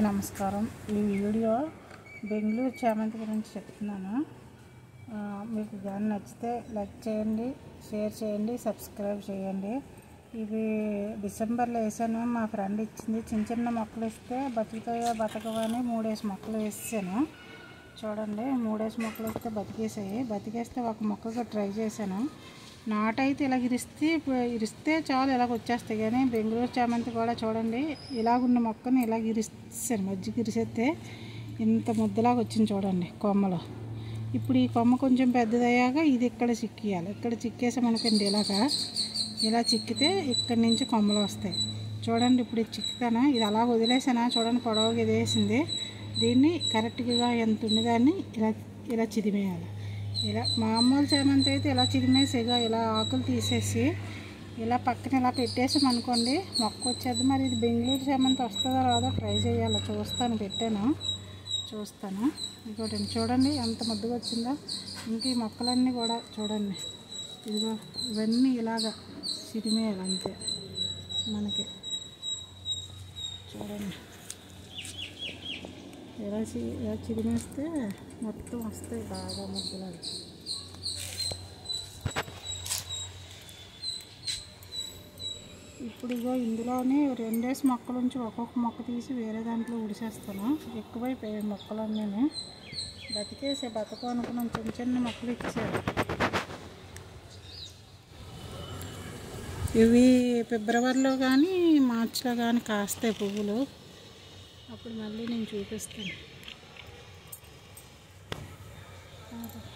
నమస్కారం ఈ వీడియో బెంగళూరు చామంతి గురించి చెప్తున్నాను ఆ, మీకు కానీ నచ్చితే లైక్ చేయండి షేర్ చేయండి సబ్స్క్రైబ్ చేయండి ఇవి డిసెంబర్లో వేసాను మా ఫ్రెండ్ ఇచ్చింది చిన్న చిన్న మొక్కలు ఇస్తే బతుకుతాయో బతకవని మూడేసి మొక్కలు వేసాను చూడండి మూడేసి మొక్కలు వస్తే బతికేసాయి బతికేస్తే ఒక మొక్కగా ట్రై చేశాను నాటైతే ఇలా ఇరిస్తే ఇరిస్తే చాలు ఇలాగ వచ్చేస్తాయి కానీ బెంగళూరు చామంతి కూడా చూడండి ఇలాగున్న మొక్కని ఇలా ఇరిస్తాను మజ్జిగ ఇరిసేస్తే ఇంత ముద్దలాగా వచ్చింది చూడండి కొమ్మలో ఇప్పుడు ఈ కొమ్మ కొంచెం పెద్దదయ్యాక ఇది ఇక్కడ చిక్కియాలి ఇక్కడ చిక్కేసామనుకోండి ఇలాగా ఇలా చిక్కితే ఇక్కడి నుంచి కొమ్మలు వస్తాయి చూడండి ఇప్పుడు ఇది చిక్కుతానా ఇది అలా వదిలేసానా చూడండి పొడవుగా ఇది వేసింది దీన్ని కరెక్ట్గా ఎంత ఉన్నదాన్ని ఇలా ఇలా చిదిమేయాలి ఇలా మామూలు చామంతి అయితే ఇలా చిదిమేసి ఇక ఇలా ఆకులు తీసేసి ఇలా పక్కన ఇలా పెట్టేసాం అనుకోండి మొక్క వచ్చేది మరి ఇది బెంగళూరు చామంతి వస్తుందో రాదో ట్రై చేయాలి చూస్తాను పెట్టాను చూస్తాను ఇంకోటి చూడండి ఎంత ముద్దుగా వచ్చిందో ఇంక ఈ మొక్కలన్నీ కూడా చూడండి ఇదిగో ఇవన్నీ ఇలాగా చిరిమేయాలి అంతే మనకి చూడండి ఇలా చి ఇలా చిరిమేస్తే మొత్తం వస్తాయి బాగా ముద్దలాగా ఇప్పుడు ఇగో ఇందులోనే రెండేసి మొక్కల నుంచి ఒక్కొక్క మొక్క తీసి వేరే దాంట్లో ఉడిసేస్తాను ఎక్కువైపోయాయి మొక్కలన్నీ బతికేసే బతకం అనుకున్నాను చిన్న చిన్న మొక్కలు ఇచ్చారు ఇవి ఫిబ్రవరిలో కానీ మార్చిలో కానీ కాస్తాయి పువ్వులు అప్పుడు మళ్ళీ నేను చూపిస్తాను